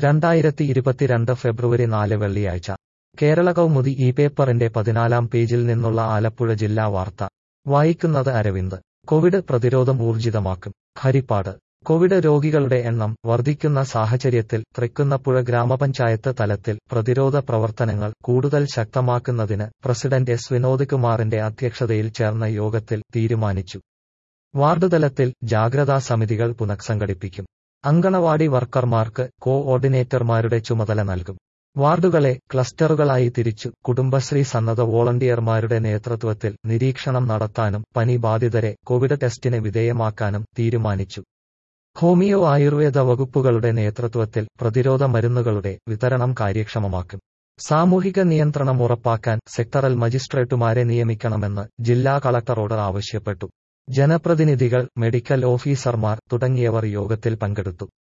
രണ്ടായിരത്തി ഇരുപത്തിരണ്ട് ഫെബ്രുവരി നാല് വെള്ളിയാഴ്ച കേരള കൗമുദി ഈ പേപ്പറിന്റെ പതിനാലാം പേജിൽ നിന്നുള്ള ആലപ്പുഴ ജില്ലാ വാർത്ത വായിക്കുന്നത് അരവിന്ദ് കോവിഡ് പ്രതിരോധം ഊർജിതമാക്കും ഹരിപ്പാട് കോവിഡ് രോഗികളുടെ എണ്ണം വർദ്ധിക്കുന്ന സാഹചര്യത്തിൽ തൃക്കുന്നപ്പുഴ ഗ്രാമപഞ്ചായത്ത് തലത്തിൽ പ്രതിരോധ പ്രവർത്തനങ്ങൾ കൂടുതൽ ശക്തമാക്കുന്നതിന് പ്രസിഡന്റ് എസ് വിനോദ് കുമാറിന്റെ അധ്യക്ഷതയിൽ ചേർന്ന യോഗത്തിൽ തീരുമാനിച്ചു വാർഡ് തലത്തിൽ ജാഗ്രതാ സമിതികൾ പുനഃസംഘടിപ്പിക്കും അങ്കണവാടി വർക്കർമാർക്ക് കോഓർഡിനേറ്റർമാരുടെ ചുമതല നൽകും വാർഡുകളെ ക്ലസ്റ്ററുകളായി തിരിച്ചു കുടുംബശ്രീ സന്നദ്ധ വോളണ്ടിയർമാരുടെ നേതൃത്വത്തിൽ നിരീക്ഷണം നടത്താനും പനി ബാധിതരെ കോവിഡ് ടെസ്റ്റിന് വിധേയമാക്കാനും തീരുമാനിച്ചു ഹോമിയോ ആയുർവേദ വകുപ്പുകളുടെ നേതൃത്വത്തിൽ പ്രതിരോധ മരുന്നുകളുടെ വിതരണം കാര്യക്ഷമമാക്കും സാമൂഹിക നിയന്ത്രണം ഉറപ്പാക്കാൻ സെക്ടറൽ മജിസ്ട്രേറ്റുമാരെ നിയമിക്കണമെന്ന് ജില്ലാ കളക്ടറോട് ആവശ്യപ്പെട്ടു ജനപ്രതിനിധികൾ മെഡിക്കൽ ഓഫീസർമാർ തുടങ്ങിയവർ യോഗത്തിൽ പങ്കെടുത്തു